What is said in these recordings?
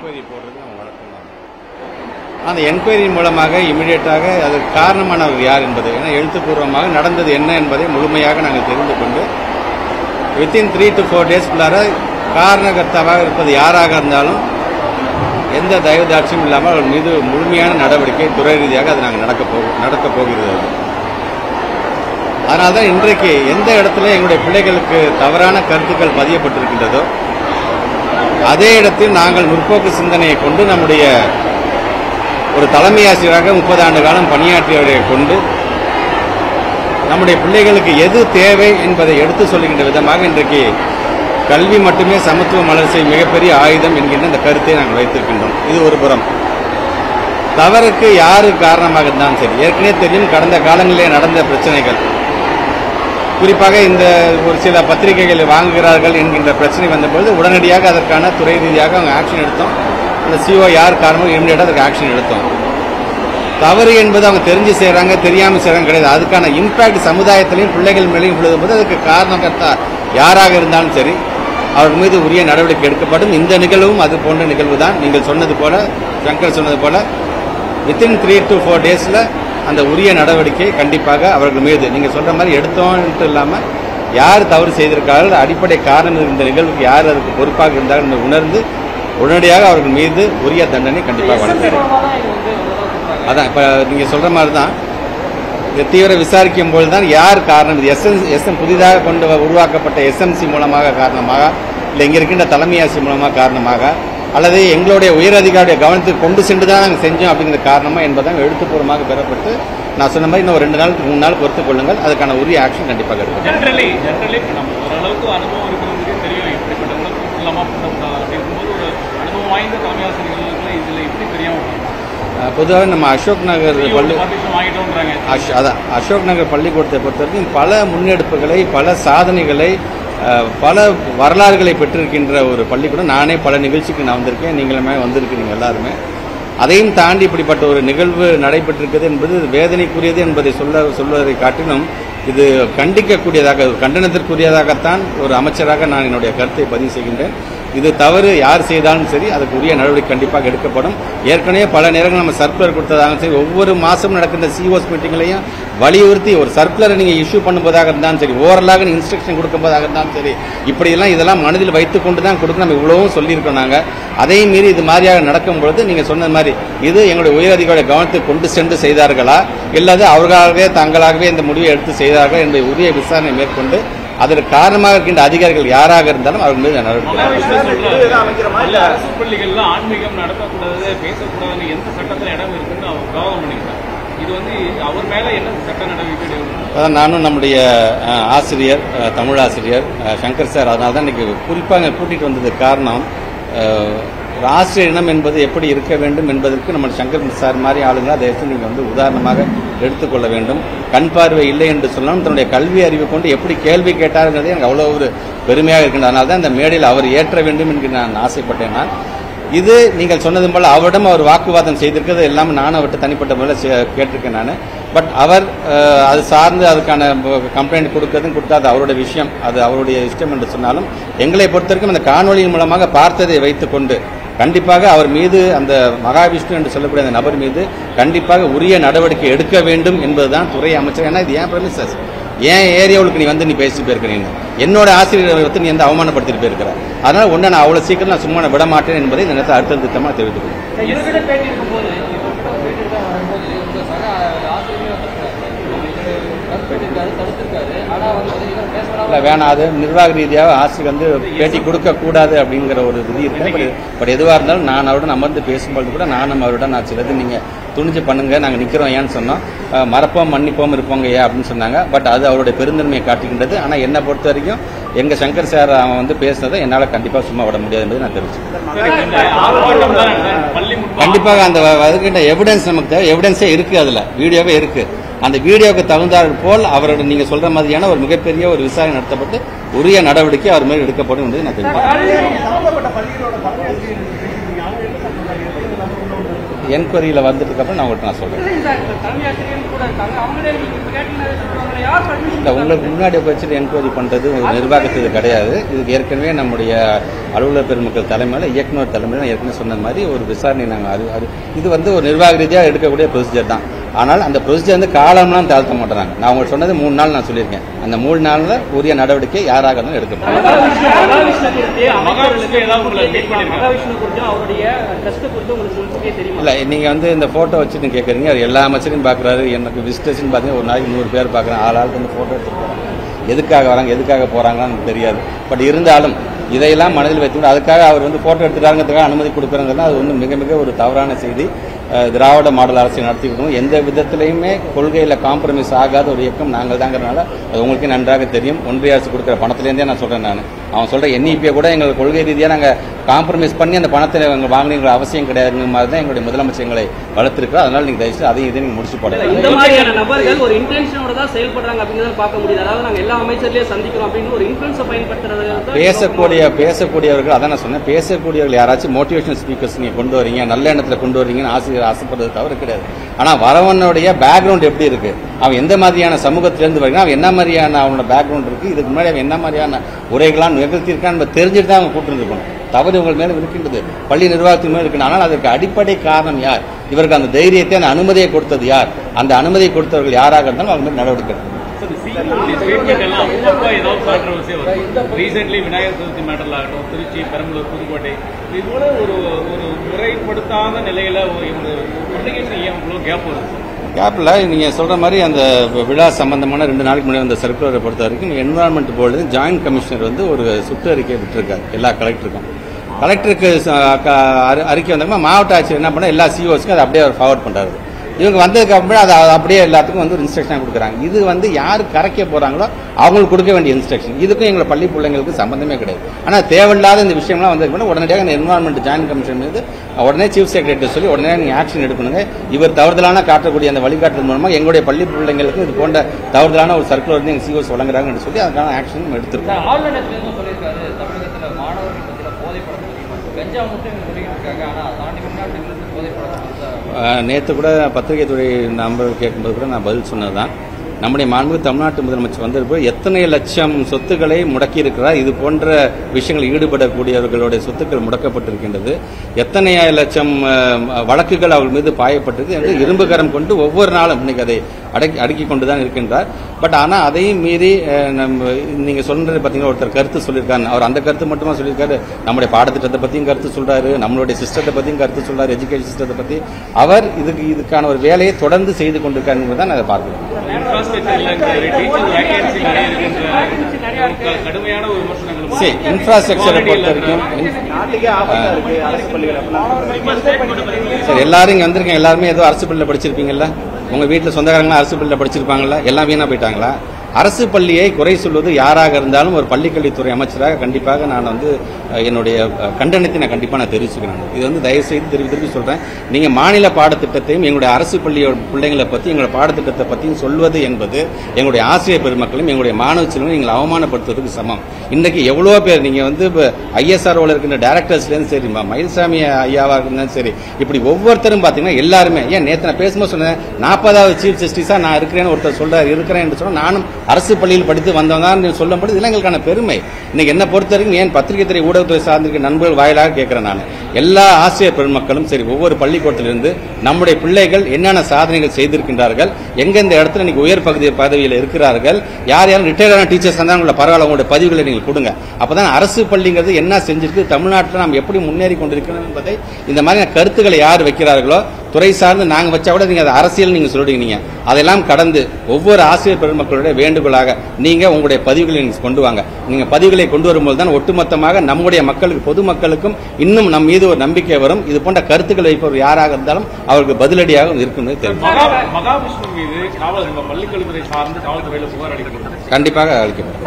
Enquiry போடுறது நம்ம வழக்கம் தான் அந்த என்கொயரி மூலமாக இமிடியேட்டாக அதற்கு காரணமானவர் யார் என்பது ஏன்னா எழுத்துப்பூர்வமாக நடந்தது என்ன என்பதை முழுமையாக நாங்கள் தெரிந்து கொண்டு வித்தின் த்ரீ டு ஃபோர் டேஸ்க்குள்ளார காரணகர்த்தாவாக இருப்பது யாராக இருந்தாலும் எந்த தயவுதாட்சியும் இல்லாமல் அவர் மீது முழுமையான நடவடிக்கை துறை ரீதியாக அது நாங்கள் நடக்க போ நடக்க போகிறது அது. அதனால தான் இன்றைக்கு எந்த இடத்துல எங்களுடைய பிள்ளைகளுக்கு தவறான கருத்துக்கள் பதியப்பட்டிருக்கின்றதோ அதே இடத்தில் நாங்கள் முற்போக்கு சிந்தனையை கொண்டு நம்முடைய ஒரு தலைமை ஆசிரியராக முப்பது ஆண்டு காலம் பணியாற்றியவரை கொண்டு நம்முடைய பிள்ளைகளுக்கு எது தேவை என்பதை எடுத்து சொல்லுகின்ற விதமாக இன்றைக்கு கல்வி மட்டுமே சமத்துவ மலர்ச்சி மிகப்பெரிய ஆயுதம் என்கின்ற இந்த கருத்தை நாங்கள் வைத்திருக்கின்றோம் இது ஒரு புறம் தவறுக்கு யாரு காரணமாக இருந்தாலும் சரி ஏற்கனவே தெரியும் கடந்த காலங்களிலே நடந்த பிரச்சனைகள் குறிப்பாக இந்த ஒரு சில பத்திரிகைகளை வாங்குகிறார்கள் என்கின்ற பிரச்சனை வந்தபொழுது உடனடியாக அதற்கான துறை ரீதியாக அவங்க ஆக்ஷன் எடுத்தோம் அந்த சிஓ யார் காரணமோ இமிடியேட்டாக அதுக்கு ஆக்ஷன் எடுத்தோம் தவறு என்பது அவங்க தெரிஞ்சு செய்கிறாங்க தெரியாமல் செய்கிறாங்க கிடையாது அதுக்கான இம்பாக்ட் சமுதாயத்திலையும் பிள்ளைகள் மேலேயும் விழுதும்போது அதுக்கு காரணகர்த்தா யாராக இருந்தாலும் சரி அவர் மீது உரிய நடவடிக்கை எடுக்கப்படும் இந்த நிகழ்வும் அது போன்ற நிகழ்வு தான் நீங்கள் சொன்னது போல சங்கர் சொன்னது போல வித்தின் த்ரீ டு ஃபோர் டேஸில் அந்த உரிய நடவடிக்கை கண்டிப்பாக அவர்கள் மீது நீங்கள் சொல்கிற மாதிரி எடுத்தோன்ட்டு இல்லாமல் யார் தவறு செய்திருக்கார்கள் அடிப்படை காரணம் இந்த நிகழ்வுக்கு யார் அதுக்கு பொறுப்பாக இருந்தார்கள் என்று உணர்ந்து உடனடியாக அவர்கள் மீது உரிய தண்டனை கண்டிப்பாக வழங்குகிறேன் அதான் இப்போ நீங்கள் சொல்கிற மாதிரி தான் இதை தீவிர விசாரிக்கும் பொழுது தான் யார் காரணம் இது எஸ்எம் எஸ்எம் புதிதாக கொண்டு வ- உருவாக்கப்பட்ட எஸ்எம்சி மூலமாக காரணமாக இல்லை இங்கே இருக்கின்ற தலைமை ஆட்சி மூலமாக காரணமாக அல்லது எங்களுடைய உயர் அதிகாரியுடைய கவனத்துக்கு கொண்டு சென்று தான் நாங்கள் செஞ்சோம் அப்படிங்கிற காரணமா என்பதை எழுத்துப்பூர்வமாக பெறப்பட்டு நான் சொன்ன மாதிரி இன்னும் ஒரு ரெண்டு நாள் மூணு நாள் பொறுத்துக் கொள்ளுங்கள் அதுக்கான உரிய ஆக்ஷன் கண்டிப்பாக எடுக்கும் ஜென்ரலி ஜென்ரலி இப்போ நம்ம ஓரளவுக்கு அனுபவம் இருக்கிறவங்களுக்கே தெரியும் இப்படிப்பட்ட உணர்வு இல்லாமல் பண்ணக்கூடாது அப்படிங்கும்போது ஒரு அனுபவம் வாய்ந்த தலைமை ஆசிரியர்களுக்கு இதில் எப்படி தெரியாமல் பொதுவாக நம்ம அசோக் நகர் பள்ளி பர்மிஷன் வாங்கிட்டோன்றாங்க அஷ் அதான் அசோக் நகர் பள்ளிக்கூடத்தை பொறுத்த வரைக்கும் பல முன்னெடுப்புகளை பல சாதனைகளை அஹ், பல வரலாறுகளை பெற்றிருக்கின்ற ஒரு பள்ளிக்கூடம் நானே பல நிகழ்ச்சிக்கு நான் வந்திருக்கேன் நீங்களுமே வந்திருக்கிறீங்க எல்லாருமே அதையும் தாண்டி இப்படிப்பட்ட ஒரு நிகழ்வு நடைபெற்றிருக்கிறது என்பது வேதனைக்குரியது என்பதை சொல்ல சொல்வதை காட்டிலும் இது கண்டிக்கக்கூடியதாக ஒரு கண்டனத்திற்குரியதாகத்தான் ஒரு அமைச்சராக நான் என்னுடைய கருத்தை பதிவு செய்கின்றேன் இது தவறு யார் செய்தாலும் சரி அதுக்கு உரிய நடவடிக்கை கண்டிப்பாக எடுக்கப்படும் ஏற்கனவே பல நேரங்கள் நம்ம சர்க்குலர் கொடுத்ததாகவும் சரி ஒவ்வொரு மாதம் நடக்கின்ற சிஓஸ் மீட்டிங்லையும் வலியுறுத்தி ஒரு சர்க்குலரை நீங்கள் இஷ்யூ பண்ணும்போதாக இருந்தாலும் சரி ஓவரலாக நீங்கள் இன்ஸ்ட்ரக்ஷன் கொடுக்கும்போதாக இருந்தாலும் சரி இப்படியெல்லாம் இதெல்லாம் மனதில் வைத்துக்கொண்டு தான் கொடுக்க நம்ம இவ்வளவும் சொல்லியிருக்கோம் நாங்கள் அதையும் மீறி இது மாதிரியாக நடக்கும் பொழுது நீங்கள் சொன்ன மாதிரி இது எங்களுடைய உயர் அதிகாரியுடைய கவனத்துக்கு கொண்டு சென்று செய்தார்களா இல்லாது அவர்களாகவே தாங்களாகவே இந்த முடிவை எடுத்து செய்தார்கள் என்பதை உரிய விசாரணை மேற்கொண்டு அதற்கு காரணமாக இருக்கின்ற அதிகாரிகள் யாராக இருந்தாலும் அவர்கள் மீது நடவடிக்கை எடுக்கப்படும். இல்ல அரசு பள்ளிகள்ல ஆன்மீகம் நடத்தக்கூடாது பேசக்கூடாதுன்னு எந்த சட்டத்துல இடம் இருக்குன்னு அவர் விவாதம் பண்ணிக்கிறார் இது வந்து அவர் மேல என்ன சட்ட நடவடிக்கை எடுக்கணும் அதான் நானும் நம்முடைய அஹ், ஆசிரியர் அஹ், தமிழ் ஆசிரியர் அஹ், சங்கர் சார் அதனால தான் இன்னைக்கு குறிப்பாக இங்க கூட்டிட்டு வந்ததுக்கு காரணம் அஹ், ஒரு ஆசிரியர் இனம் என்பது எப்படி இருக்க வேண்டும் என்பதற்கு நம்ம சங்கர் சார் மாதிரி ஆளுங்களை அதை எடுத்து நீங்கள் வந்து உதாரணமாக எடுத்துக்கொள்ள வேண்டும் கண் பார்வை இல்லை என்று சொன்னாலும் தன்னுடைய கல்வி அறிவை கொண்டு எப்படி கேள்வி கேட்டாருங்கிறது எனக்கு அவ்வளோ ஒரு பெருமையாக இருக்கின்றது அதனால தான் இந்த மேடையில் அவர் ஏற்ற வேண்டும் என்று நான் ஆசைப்பட்டேன் நான் இது நீங்கள் சொன்னது போல அவரிடம் அவர் வாக்குவாதம் செய்திருக்கிறது எல்லாமே நானும் அவர்கிட்ட தனிப்பட்ட முறையில் சே- கேட்டிருக்கேன் நான் பட் அவர் அஹ், அது சார்ந்து அதுக்கான கம்ப்ளைண்ட் கொடுக்கறதும் கொடுத்தாது அவருடைய விஷயம் அது அவருடைய இஷ்டம் என்று சொன்னாலும் எங்களை பொறுத்தவரைக்கும் அந்த காணொளியின் மூலமாக பார்த்ததை வைத்துக்கொண்டு கண்டிப்பாக அவர் மீது அந்த மகாவிஷ்ணு என்று சொல்லக்கூடிய அந்த நபர் மீது கண்டிப்பாக உரிய நடவடிக்கை எடுக்க வேண்டும் என்பதுதான் துறை அமைச்சர் ஏன்னா இது ஏன் பிரமிசஸ் ஏன் ஏரியாவுக்கு நீ வந்து நீ பேசிட்டு போயிருக்க நீ என்னோட ஆசிரியரை வந்து நீ வந்து அவமானப்படுத்திட்டு போயிருக்கிற அதனால உன்னை நான் அவ்வளவு சீக்கிரம் நான் சும்மா நான் விட மாட்டேன் என்பதை இந்த நேரத்தில் அடுத்த திட்டமாக தெரிவித்துக் கொள்கிறேன். இவர்கிட்ட பேட்டி இருக்கும்போது இப்போ பேட்டி தான் வரும்போது உங்க சக ஆசிரியர் கருத்து தடுத்திருக்காரு ஆனா வந்து இவர் இல்ல பேசலாம் வேணாம் அது நிர்வாக ரீதியாக ஆசிரியர் வந்து பேட்டி கொடுக்க கூடாது அப்படிங்கிற ஒரு விதி இருக்கு பட் எதுவாக இருந்தாலும் நான் அவருடன் அமர்ந்து பேசும்போது கூட நானும் அவருடன் நான் சிலது நீங்க துணிஞ்சு பண்ணுங்க நாங்க நிக்கிறோம் ஏன்னு சொன்னோம் அஹ், மறப்போம் மன்னிப்போம் இருப்போங்க ஏன் அப்படின்னு சொன்னாங்க பட் அது அவருடைய பெருந்தன்மையை காட்டுகின்றது ஆனா என்னை பொறுத்த வரைக்கும் எங்க சங்கர் சார் அவன் வந்து பேசுனதை என்னால கண்டிப்பா சும்மா விட முடியாது என்பதை நான் தெரிவிச்சுக்கிறேன் இந்த ஆர்ப்பாட்டம் தான் பள்ளி முன்பு கண்டிப்பாக அந்த வ- வருகின்ற எவிடன்ஸ் நமக்கு தேவை எவிடன்ஸே இருக்கு அதுல வீடியோவே இருக்கு அந்த வீடியோவுக்கு தகுந்தாற் போல் அவரோட நீங்க சொல்ற மாதிரியான ஒரு மிகப்பெரிய ஒரு விசாரணை நடத்தப்பட்டு உரிய நடவடிக்கை அவர் மேல் எடுக்கப்படும் என்பதை நான் தெரிவிக்கிறேன் சம்பந்தப்பட்ட பள்ளிகளோட தலைமை ஆசிரியர் இருக்கீங்க. அவங்க என்ன சொல்றாங்க? எத்தனை நபர் உள்ள என்கொயரியில் வந்ததுக்கப்புறம் நான் உங்கள்கிட்ட நான் சொல்கிறேன் இந்த தலைமை ஆசிரியர் கூட இருக்காங்க அவங்களே உங்களுக்கு இப்போ கேட்டீங்கன்னா சொல்லுவாங்க யார் பர்மிஷன் இல்லை உங்களுக்கு முன்னாடி வச்சுட்டு என்கொயரி பண்ணுறது ஒரு நிர்வாகத்துக்கு கிடையாது இதுக்கு ஏற்கனவே நம்முடைய அலுவலர் பெருமக்கள் தலைமையில் இயக்குனர் தலைமையில் நான் ஏற்கனவே சொன்ன மாதிரி ஒரு விசாரணை நாங்கள் அறி அறி இது வந்து ஒரு நிர்வாக ரீதியாக எடுக்கக்கூடிய ப்ரொசீஜர் தான் ஆனால் அந்த ப்ரொசீஜர் வந்து காலம்லாம் தாழ்த்த மாட்டேறாங்க நான் உங்களுக்கு சொன்னது மூணு நாள் நான் சொல்லியிருக்கேன் அந்த மூணு நாளில் உரிய நடவடிக்கை யாராக இருந்தாலும் எடுக்கப்படும் மகாவிஷ்ணு குறித்து மகாவிஷ்ணு ஏதாவது உங்களை மீட் பண்ணிருக்காங்க மகாவிஷ்ணு குறித்து அவருடைய ட்ரஸ்ட் குறித்து உங்களுக்கு முன்கூட்டியே தெரியுமா இல்லை நீங்கள் வந்து இந்த ஃபோட்டோ வச்சுட்டு கேட்குறீங்க அவர் எல்லா அமைச்சரையும் பார்க்குறாரு எனக்கு விசிட்டர்ஸ்னு பார்த்தீங்கன்னா ஒரு நாளைக்கு நூறு பேர் பார்க்குறேன் ஆள் ஆளுக்கு வந்து ஃபோட்டோ எடுத்துட்டு போகிறாங்க எதுக்காக வராங்க எதுக்காக போகிறாங்கன்னு எனக்கு தெரியாது பட் இருந்தாலும் இதையெல்லாம் மனதில் வைத்துக்கொண்டு அதுக்காக அவர் வந்து ஃபோட்டோ எடுத்துட்டாங்கிறதுக்காக அனுமதி கொடுக்குறதுலாம் அது வந்து மிக மிக ஒரு தவறான செய்தி அஹ், திராவிட மாடல் அரசை நடத்திக்கிட்டோம் எந்த விதத்திலையுமே கொள்கையில் காம்ப்ரமைஸ் ஆகாத ஒரு இயக்கம் நாங்கள் தாங்கிறனால அது உங்களுக்கே நன்றாக தெரியும் ஒன்றிய அரசு கொடுக்குற பணத்துலேருந்தே நான் சொல்கிறேன் நான் அவன் சொல்கிற என்இபியை கூட எங்கள் கொள்கை ரீதியாக நாங்கள் காம்ப்ரமைஸ் பண்ணி அந்த பணத்தை எங்கள் வாங்கினீங்கிற அவசியம் கிடையாதுங்கிற மாதிரி தான் எங்களுடைய முதலமைச்சர் எங்களை வளர்த்துருக்கோம் அதனால நீங்கள் தயவுசெய்து அதையும் இதையும் நீங்கள் முடிச்சு போடலாம் இந்த மாதிரியான நபர்கள் ஒரு இன்டென்ஷனோட தான் செயல்படுறாங்க அப்படிங்கிறத பார்க்க முடியுது அதாவது நாங்க எல்லா அமைச்சர்லயும் சந்திக்கிறோம் அப்படின்னு ஒரு இன்ஃபுளுன்ஸை பயன்படுத்துறது தான் பேசக்கூடிய பேசக்கூடியவர்கள் அதான் நான் சொன்னேன் பேசக்கூடியவர்கள் யாராச்சும் மோட்டிவேஷனல் ஸ்பீக்கர்ஸ் நீங்க கொண்டு வரீங்க நல்ல எண்ணத்துல கொண்டு வரீங்கன்னு ஆசிரியர் ஆசைப்படுறது தவறு கிடையாது ஆனா வரவனுடைய பேக்ரவுண்ட் எப்படி இருக்கு அவன் எந்த மாதிரியான சமூகத்திலிருந்து வருகிறான் அவன் என்ன மாதிரியான அவனோட பேக்ரவுண்ட் இருக்கு இதுக்கு முன்னாடி அவன் என்ன மாதிரியான உரைகளாம் நிகழ்த்தியிருக்கான்னு நம்ம தெரிஞ்சுட்டு தான் அவன் கூட்டிருக்கணும் தவறு உங்கள் மேல இருக்கின்றது பள்ளி நிர்வாகத்தின் மேல இருக்கு ஆனால் அதற்கு அடிப்படை காரணம் யார் இவருக்கு அந்த தைரியத்தை அந்த அனுமதியை கொடுத்தது யார் அந்த அனுமதியை கொடுத்தவர்கள் யாராக இருந்தாலும் அவங்க மேல் நடவடிக்கை எடுக்கணும். ஸ்டேட்மெண்ட் எல்லாம் அப்பப்போ ஏதாவது கான்ட்ரவர்சியா வரும் ரீசென்ட்லி விநாயகர் சதுர்த்தி மேட்டர்ல ஆகட்டும் திருச்சி பெரம்பலூர் புதுக்கோட்டை இது கூட ஒரு ஒரு முறைப்படுத்தாத நிலையில ஒரு இவங்க பண்டிகைக்கு ஏன் இவ்வளோ கேப் வருது கேப்பில் நீங்கள் சொல்கிற மாதிரி அந்த விழா சம்பந்தமான ரெண்டு நாளைக்கு முன்னாடி அந்த சர்க்குலரை பொறுத்த வரைக்கும் என்வரான்மெண்ட் போர்டு ஜாயின்ட் கமிஷனர் வந்து ஒரு சுற்றறிக்கை விட்டுருக்காரு எல்லா கலெக்டருக்கும் கலெக்டருக்கு ச- க- அறி- அறிக்கை வந்தாங்கன்னா மாவட்ட ஆட்சியர் என்ன பண்ண எல்லா சிஓஸ்க்கும் அதை அப்படியே அவர் ஃபார்வர்ட் பண்ணுறாரு இவங்க வந்ததுக்கு அப்புறம் அதை அப்படியே எல்லாத்துக்கும் வந்து ஒரு இன்ஸ்ட்ரக்ஷன் கொடுக்குறாங்க இது வந்து யார் கரைக்க போறாங்களோ அவங்களுக்கு கொடுக்க வேண்டிய இன்ஸ்ட்ரக்ஷன் இதுக்கும் எங்களை பள்ளி பிள்ளைங்களுக்கு சம்பந்தமே கிடையாது ஆனால் தேவையில்லாத இந்த விஷயம்லாம் வந்ததுக்கு உடனடியாக அந்த என்வரான்மெண்ட் ஜாயின் கமிஷன் மீது உடனே சீஃப் செக்ரட்டரி சொல்லி உடனே நீங்க ஆக்ஷன் எடுக்கணுங்க இவர் தவறுதலான காட்டக்கூடிய அந்த வழிகாட்டுதல் மூலமா எங்களுடைய பள்ளி பிள்ளைங்களுக்கு இது போன்ற தவறுதலான ஒரு சர்க்குலர் வந்து எங்க சிஓஸ் வழங்குறாங்கன்னு சொல்லி அதுக்கான ஆக்ஷன் எடுத்திருக்கோம் ஆளுநர் சொல்லியிருக்காரு தமிழகத்துல மாணவர்கள் மத்தியில போதை பழக்கம் அதிகமா கஞ்சா மட்டும் இவங்க சொல்லிட்டு இருக்காங்க ஆனா அதை தாண்டி வெளிநாட்டுகளுக்கு போதை பழக்கம் வந்து நேற்று கூட பத்திரிகை துறை நம்பர் கேட்கும்போது கூட நான் பதில் சொன்னதுதான் நம்முடைய மாண்பு தமிழ்நாட்டு முதலமைச்சர் வந்திருப்போ எத்தனை லட்சம் சொத்துக்களை முடக்கி இருக்கிறார் இது போன்ற விஷயங்களில் ஈடுபடக்கூடியவர்களுடைய சொத்துக்கள் முடக்கப்பட்டிருக்கின்றது எத்தனை லட்சம் அஹ், வழக்குகள் அவர்கள் மீது பாயப்பட்டது என்று இரும்பு கரம் கொண்டு ஒவ்வொரு நாளும் இன்னைக்கு அதை அடக்கி அடுக்கி கொண்டு தான் இருக்கின்றார் பட் ஆனால் அதையும் மீறி அஹ், நம்ம நீங்கள் சொல்றது பார்த்தீங்கன்னா ஒருத்தர் கருத்து சொல்லியிருக்காரு அவர் அந்த கருத்து மட்டுமா சொல்லியிருக்காரு நம்முடைய பாடத்திட்டத்தை பற்றியும் கருத்து சொல்றாரு நம்மளுடைய சிஸ்டத்தை பற்றியும் கருத்து சொல்றாரு எஜுகேஷன் சிஸ்டத்தை பற்றி அவர் இதுக்கு இதுக்கான ஒரு வேலையை தொடர்ந்து செய்து கொண்டிருக்காருங்கிறது தான் அதை பார்க்கிறோம் இன்ஃப்ராஸ்ட்ரக்சர்ல டீச்சர் வேகன்சி நிறைய இருக்கின்ற கடுமையான ஒரு விமர்சனங்கள் சரி இன்ஃப்ராஸ்ட்ரக்சரை பொறுத்த வரைக்கும் சரி எல்லாரும் இங்க வந்திருக்கீங்க எல்லாருமே ஏதோ அரசு பள்ளியில் படிச்சிருப்பீங்கல்ல உங்க வீட்டில் சொந்தக்காரங்களாம் அரசு பள்ளியில் படிச்சிருப்பாங்கல்ல எல்லாம் வீணா போயிட்டாங்களா அரசு பள்ளியை குறை சொல்வது யாராக இருந்தாலும் ஒரு பள்ளிக்கல்வித்துறை அமைச்சராக கண்டிப்பாக நான் வந்து அஹ், என்னுடைய அஹ், கண்டனத்தை நான் கண்டிப்பாக நான் தெரிவிச்சுக்கிறேன் இது வந்து தயவு செய்து திருப்பி திருப்பி சொல்றேன் நீங்க மாநில பாடத்திட்டத்தையும் எங்களுடைய அரசு பள்ளியோட பிள்ளைங்களை பத்தி எங்களுடைய பாடத்திட்டத்தை பற்றியும் சொல்வது என்பது எங்களுடைய ஆசிரியர் பெருமக்களும் எங்களுடைய மாணவ செல்வங்களும் எங்களை அவமானப்படுத்துவதற்கு சமம் இன்னைக்கு எவ்வளோ பேர் நீங்க வந்து ஐஎஸ்ஆர்ஓல இருக்கின்ற டேரக்டர்ஸ்லேருந்து சரி ம- மயில்சாமி ஐயாவா இருந்தாலும் சரி இப்படி ஒவ்வொருத்தரும் பார்த்தீங்கன்னா எல்லாருமே ஏன் நேற்று நான் பேசும்போது சொன்னேன் நாற்பதாவது சீஃப் ஜஸ்டிஸா நான் இருக்கிறேன்னு ஒருத்தர் சொல்றாரு இருக்கிறேன் என்று சொன்னா நானும் அரசு பள்ளியில் படித்து வந்தவன் தான் சொல்லும்போது இதெல்லாம் எங்களுக்கான பெருமை இன்னைக்கு என்ன பொறுத்த வரைக்கும் ஏன் பத்திரிகை துறை ஊடகத்துறை சார்ந்திருக்க நண்பர்கள் வாயிலாக கேட்கிறேன் நான் எல்லா ஆசிரியர் பெருமக்களும் சரி ஒவ்வொரு பள்ளிக்கூடத்திலிருந்து நம்முடைய பிள்ளைகள் என்னென்ன சாதனைகள் செய்திருக்கின்றார்கள் எங்கெந்த இடத்துல இன்னைக்கு உயர் பகுதி பதவியில் இருக்கிறார்கள் யார் யாரும் ரிட்டையர் ஆன டீச்சர்ஸ் இருந்தாலும் உங்களோட பரவாயில்ல உங்களுடைய பதிவுகளை நீங்கள் கொடுங்க அப்பதான் அரசு பள்ளிங்கிறது என்ன செஞ்சிருக்கு தமிழ்நாட்டில் நாம் எப்படி முன்னேறி கொண்டிருக்கிறோம் என்பதை இந்த மாதிரியான கருத்துக்களை யார் வைக்கிறார்களோ துறை சார்ந்து நாங்க வச்சா கூட நீங்க அதை அரசியல் நீங்க சொல்றீங்க நீங்க அதெல்லாம் கடந்து ஒவ்வொரு ஆசிரியர் பெருமக்களுடைய வேண்டுகோளாக நீங்க உங்களுடைய பதிவுகளை நீங்க கொண்டு வாங்க நீங்க பதிவுகளை கொண்டு வரும்போது தான் ஒட்டுமொத்தமாக நம்முடைய மக்களுக்கு பொதுமக்களுக்கும் இன்னும் நம் மீது ஒரு நம்பிக்கை வரும் இது போன்ற கருத்துக்களை வைப்பவர் யாராக இருந்தாலும் அவருக்கு பதிலடியாக இருக்கும் தெரியும் மகா மகாவிஷ்ணு மீது காவல் நம்ம பள்ளிக்கல்வித்துறை சார்ந்து காவல்துறையில புகார் அளிக்கப்பட்டது கண்டிப்பாக அளிக்கப்படும்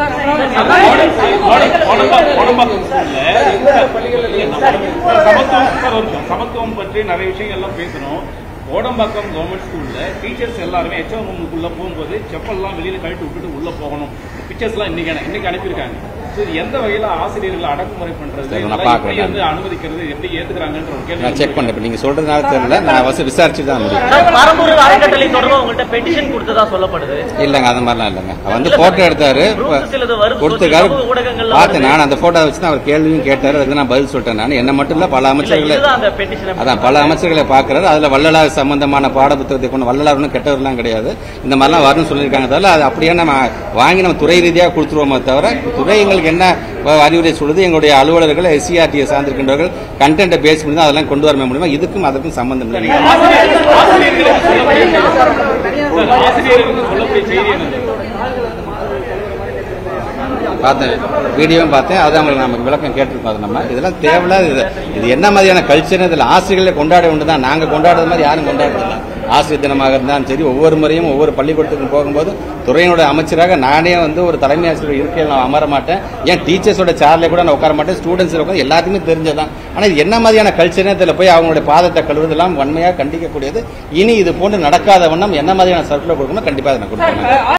சமத்துவம் சமத்துவம் பற்றி நிறைய விஷயங்கள் எல்லாம் பேசணும் ஓடம்பாக்கம் கவர்மெண்ட் ஸ்கூல்ல டீச்சர்ஸ் எல்லாருமே ஹெச்எம் ரூமுக்குள்ள போகும்போது செப்பல்லாம் வெளியில கழட்டி விட்டுட்டு உள்ள போகணும் பிக்சர்ஸ் எல்லாம் இன்னைக்கு அனு- இன்னைக்கு அனுப்பியிருக்காங்க So, இது எந்த வகையில ஆசிரியர்கள் அடக்குமுறை பண்றது சரி, நான் இதெல்லாம் பார்க்கிறேன் எப்படி வந்து நான். அனுமதிக்கிறது எப்படி ஏத்துக்கிறாங்கன்ற ஒரு கேள்வி நான் செக் பண்ணேன் இப்போ நீங்கள் சொல்கிறதுனால தெரியல நான் வசதி விசாரிச்சு தான் முடியும் சார், பரம்பூர் அறக்கட்டளை தொடர்பா உங்கள்கிட்ட பெட்டிஷன் கொடுத்ததா சொல்லப்படுது இல்லைங்க அந்த மாதிரிலாம் இல்லைங்க அவர் வந்து போட்டோ எடுத்தாரு Proofs சிலது வருது. கொடுத்துருக்காரு சமூக ஊடகங்கள்ல பார்த்தேன் வருது. நான் அந்த போட்டோ வச்சு தான் அவர் கேள்வியும் கேட்டாரு அதுக்கு நான் பதில் சொல்லிட்டேன் நான் என்ன மட்டும் இல்லை பல இல்ல, அமைச்சர்களை இதுதான் அந்த பெட்டிஷன் அதான் பல அமைச்சர்களை பார்க்கறாரு அதுல வள்ளலார் சம்பந்தமான பாட புத்தகத்தை கொண்டு வள்ளலார் ஒன்றும் கெட்டவர்லாம் கிடையாது இந்த மாதிரிலாம் வரும்னு சொல்லியிருக்காங்க தவிர அது அப்படியே நம்ம வாங்கி நம்ம துறை ரீதியாக கொடுத்துருவோமே தவிர துறை எங்களுக்கு என்ன வ- அறிவுரை சொல்லுது எங்களுடைய அலுவலர்கள் எஸ்சிஆர்டியை சார்ந்திருக்கின்றவர்கள் கண்டென்ட்டை பேஸ் பண்ணி தான் அதெல்லாம் கொண்டு வர முடியுமா இதுக்கும் அதற்கும் சம்பந்தம் இல்லை ஆசிரியர்கள் ஆசிரியர்களுக்கு சொல்லக்கூடிய செய்தி- சார், ஆசிரியர்களுக்கு சொல்லக்கூடிய செய்தி என்னது பார்த்தேன் வீடியோவும் பார்த்தேன் அது அவங்களுக்கு நமக்கு விளக்கம் கேட்டிருக்கோம் அது நம்ம இதெல்லாம் தேவையில்லாத இது இது என்ன மாதிரியான கல்ச்சர் இதில் ஆசிரியர்களை கொண்டாட வேண்டியது தான் நாங்கள் கொண்டாடுறது மாதிரி யாரும் கொண்டாடுறதில்ல ஆசிரியர் தினமாக இருந்தாலும் சரி ஒவ்வொரு முறையும் ஒவ்வொரு பள்ளிக்கூடத்துக்கும் போகும்போது துறையினுடைய அமைச்சராக நானே வந்து ஒரு தலைமை ஆசிரியர் இருக்கையில் நான் அமர மாட்டேன் ஏன் டீச்சர்ஸோட சேர்ல கூட நான் உட்கார மாட்டேன் ஸ்டூடெண்ட்ஸ் உட்காந்து எல்லாத்துக்குமே தெரிஞ்சதான் ஆனால் இது என்ன மாதிரியான கல்ச்சர் இதில் போய் அவங்களுடைய பாதத்தை கழுவுறதெல்லாம் வன்மையாக கண்டிக்கக்கூடியது இனி இது போன்று நடக்காத வண்ணம் என்ன மாதிரியான சர்க்குலர் கொடுக்கணும் கண்டிப்பாக அதை நான் கொடுப்பேன்